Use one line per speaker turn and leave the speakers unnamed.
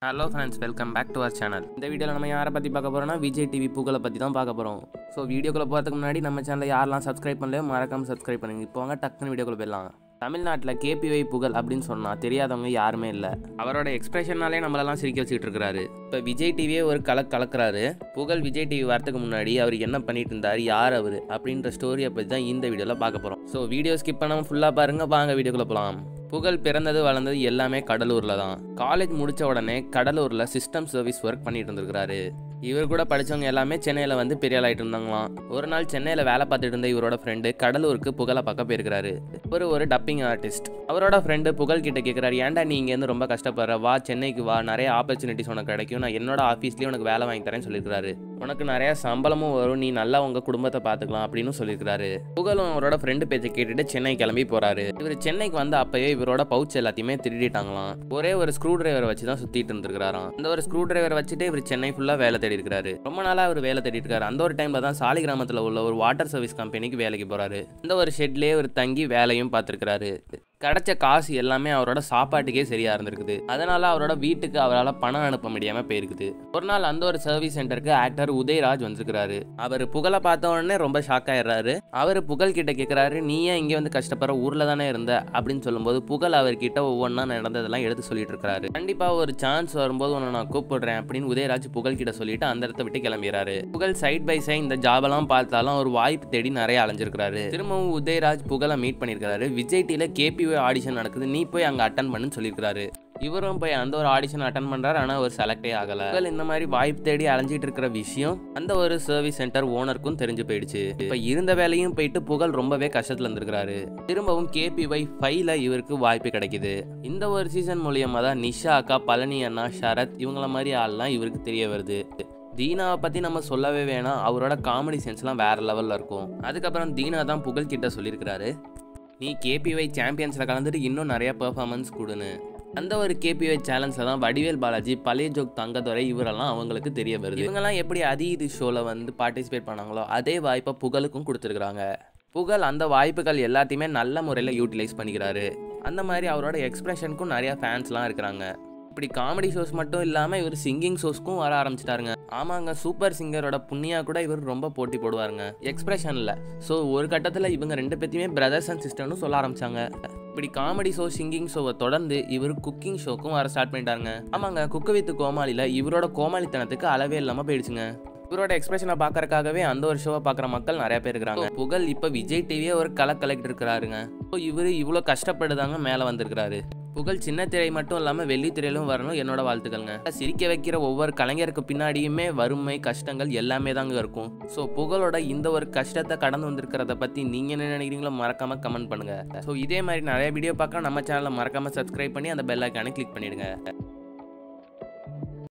hello friends welcome back to our channel இந்த வீடியோவில் நம்ம யாரை பற்றி பார்க்க போகிறோம்னா விஜய் டிவி புகழை பற்றி தான் பார்க்க போகிறோம் ஸோ வீடியோக்குள்ளே போகிறதுக்கு முன்னாடி நம்ம சேனலை யாரெல்லாம் சப்ஸ்கிரைப் பண்ணலையோ மறக்காம சப்ஸ்கிரைப் பண்ணுங்க இப்போ வாங்க டக்குன்னு வீடியோக்குள்ளே போயிடலாம் தமிழ்நாட்டில் கேபிஒய் புகழ் அப்படின்னு சொன்னால் தெரியாதவங்க யாருமே இல்லை அவரோட எக்ஸ்பிரஷனாலே நம்மளெல்லாம் சிரிக்க வச்சுக்கிட்டு இருக்காரு இப்போ விஜய் டிவியே ஒரு கலக் கலக்குறாரு புகழ் விஜய் டிவி வரதுக்கு முன்னாடி அவர் என்ன பண்ணிட்டு இருந்தார் யார் அவர் அப்படின்ற ஸ்டோரியை பற்றி தான் இந்த வீடியோவில் பார்க்க போகிறோம் ஸோ வீடியோ ஸ்கிப் பண்ணாமல் ஃபுல்லாக பாருங்கள் வாங்க வீடியோக்குள்ளே போகலாம் புகழ் பிறந்தது வளர்ந்தது எல்லாமே கடலூரில் தான் காலேஜ் முடித்த உடனே கடலூரில் சிஸ்டம் சர்வீஸ் ஒர்க் பண்ணிட்டு இருந்திருக்கிறாரு இவர் கூட படித்தவங்க எல்லாமே சென்னையில் வந்து பெரிய ஆளாயிட்டு இருந்தாங்களாம் ஒரு நாள் சென்னையில் வேலை பார்த்துட்டு இருந்த இவரோட ஃப்ரெண்டு கடலூருக்கு புகழை பார்க்க போயிருக்கிறாரு இவர் ஒரு டப்பிங் ஆர்டிஸ்ட் அவரோட ஃப்ரெண்டு புகழ் கிட்ட கேட்குறாரு ஏன்டா நீ இங்கேருந்து ரொம்ப கஷ்டப்படுற வா சென்னைக்கு வா நிறைய ஆப்பர்ச்சுனிட்டிஸ் உனக்கு கிடைக்கும் நான் என்னோட ஆஃபீஸ்லேயே உனக்கு வேலை வாங்கி தரேன்னு சொல்லியிருக்காரு உனக்கு நிறைய சம்பளமும் வரும் நீ நல்லா உங்க குடும்பத்தை பார்த்துக்கலாம் அப்படின்னு சொல்லியிருக்காரு புகழும் அவரோட ஃப்ரெண்டு பேச்சை கேட்டுட்டு சென்னை கிளம்பி போறாரு இவர் சென்னைக்கு வந்த அப்பயே இவரோட பவுச் எல்லாத்தையுமே திருடிட்டாங்களாம் ஒரே ஒரு ஸ்க்ரூ டிரைவரை வச்சு தான் சுத்திட்டு இருந்திருக்காராம் அந்த ஒரு ஸ்க்ரூ டிரைவரை வச்சுட்டு இவர் சென்னை ஃபுல்லா வேலை தேடி இருக்காரு ரொம்ப நாளா அவர் வேலை தேடிட்டு இருக்காரு அந்த ஒரு டைம்ல தான் சாலி கிராமத்துல உள்ள ஒரு வாட்டர் சர்வீஸ் கம்பெனிக்கு வேலைக்கு போறாரு இந்த ஒரு ஷெட்லயே அவர் தங்கி வேலையும் பார்த்துருக்காரு கிடைச்ச காசு எல்லாமே அவரோட சாப்பாட்டுக்கே சரியா இருந்திருக்குது அதனால அவரோட வீட்டுக்கு அவரால் பணம் அனுப்ப முடியாம போயிருக்குது ஒரு நாள் அந்த ஒரு சர்வீஸ் சென்டருக்கு ஆக்டர் உதயராஜ் வந்திருக்கிறாரு அவர் புகழை பார்த்த உடனே ரொம்ப ஷாக் ஆயிடுறாரு அவர் புகழ் கிட்ட கேட்குறாரு நீ ஏன் இங்கே வந்து கஷ்டப்படுற ஊர்ல தானே இருந்த அப்படின்னு சொல்லும்போது புகழ் அவர்கிட்ட ஒவ்வொன்றா நடந்ததெல்லாம் எடுத்து சொல்லிட்டு இருக்காரு கண்டிப்பா ஒரு சான்ஸ் வரும்போது உன்னை நான் கூப்பிடுறேன் அப்படின்னு உதயராஜ் புகழ் கிட்ட சொல்லிட்டு அந்த இடத்த விட்டு கிளம்பிடுறாரு புகழ் சைட் பை சைட் இந்த ஜாபெல்லாம் பார்த்தாலும் ஒரு வாய்ப்பு தேடி நிறைய அலைஞ்சிருக்காரு திரும்பவும் உதயராஜ் புகழை மீட் பண்ணியிருக்காரு விஜய் டில கேபிஓ ஆடிஷன் நடக்குது நீ போய் அங்கே அட்டன் பண்ணுன்னு சொல்லியிருக்காரு இவரும் போய் அந்த ஒரு ஆடிஷன் அட்டன் பண்றாரு ஆனால் அவர் செலக்டே ஆகல புகழ் இந்த மாதிரி வாய்ப்பு தேடி அலைஞ்சிட்டு இருக்கிற விஷயம் அந்த ஒரு சர்வீஸ் சென்டர் ஓனருக்கும் தெரிஞ்சு போயிடுச்சு இப்போ இருந்த வேலையும் போயிட்டு புகழ் ரொம்பவே கஷ்டத்துல இருந்திருக்காரு திரும்பவும் கேபிஒய் ஃபைவ்ல இவருக்கு வாய்ப்பு கிடைக்குது இந்த ஒரு சீசன் மூலியமா தான் நிஷா அக்கா பழனி அண்ணா ஷரத் இவங்கள மாதிரி ஆள்லாம் இவருக்கு தெரிய வருது தீனாவை பற்றி நம்ம சொல்லவே வேணாம் அவரோட காமெடி சென்ஸ்லாம் வேற லெவலில் இருக்கும் அதுக்கப்புறம் தீனா தான் புகழ் கிட்ட சொல்லியிருக்கிறாரு நீ கேபிஒய் சாம்பியன்ஸில் கலந்துட்டு இன்னும் நிறைய பெர்ஃபார்மன்ஸ் கொடுன்னு அந்த ஒரு கேபிஒய் சேலஞ்சில் தான் வடிவேல் பாலாஜி பழைய ஜோக் தங்கதுரை இவரெல்லாம் அவங்களுக்கு தெரிய வருது இவங்கெல்லாம் எப்படி அதி இது ஷோவில் வந்து பார்ட்டிசிபேட் பண்ணாங்களோ அதே வாய்ப்பை புகழுக்கும் கொடுத்துருக்குறாங்க புகழ் அந்த வாய்ப்புகள் எல்லாத்தையுமே நல்ல முறையில் யூட்டிலைஸ் பண்ணிக்கிறாரு அந்த மாதிரி அவரோட எக்ஸ்பிரஷனுக்கும் நிறைய ஃபேன்ஸ்லாம் இருக்கிறாங்க இப்படி காமெடி ஷோஸ் மட்டும் இல்லாமல் இவர் சிங்கிங் ஷோஸ்க்கும் வர ஆரம்பிச்சிட்டாருங்க ஆமாங்க சூப்பர் சிங்கரோட புண்ணியா கூட இவர் ரொம்ப போட்டி போடுவாருங்க எக்ஸ்பிரஷனில் ஸோ ஒரு கட்டத்தில் இவங்க ரெண்டு பேத்தையுமே பிரதர்ஸ் அண்ட் சிஸ்டர்னு சொல்ல ஆரம்பிச்சாங்க இப்படி காமெடி ஷோ சிங்கிங் ஷோவை தொடர்ந்து இவர் குக்கிங் ஷோக்கும் வர ஸ்டார்ட் பண்ணிட்டாருங்க ஆமாங்க குக்கு வித் கோமாளியில் இவரோட கோமாளித்தனத்துக்கு அளவே இல்லாமல் போயிடுச்சுங்க இவரோட எக்ஸ்பிரஷனை பார்க்கறக்காகவே அந்த ஒரு ஷோவை பார்க்குற மக்கள் நிறைய பேர் இருக்கிறாங்க புகழ் இப்போ விஜய் டிவியே ஒரு கலை கலெக்டர் இருக்கிறாருங்க ஸோ இவர் இவ்வளோ கஷ்டப்படுதாங்க மேலே வந்திருக்கிறாரு புகழ் சின்ன திரை மட்டும் இல்லாமல் வெள்ளி திரையிலும் வரணும் என்னோட வாழ்த்துக்கள்ங்க சிரிக்க வைக்கிற ஒவ்வொரு கலைஞருக்கு பின்னாடியுமே வறுமை கஷ்டங்கள் எல்லாமே தாங்க இருக்கும் ஸோ புகழோட இந்த ஒரு கஷ்டத்தை கடந்து வந்திருக்கிறத பற்றி நீங்கள் என்ன நினைக்கிறீங்களோ மறக்காம கமெண்ட் பண்ணுங்க ஸோ இதே மாதிரி நிறைய வீடியோ பார்க்க நம்ம சேனலை மறக்காம சப்ஸ்கிரைப் பண்ணி அந்த பெல் ஐக்கானை கிளிக் பண்ணிடுங்க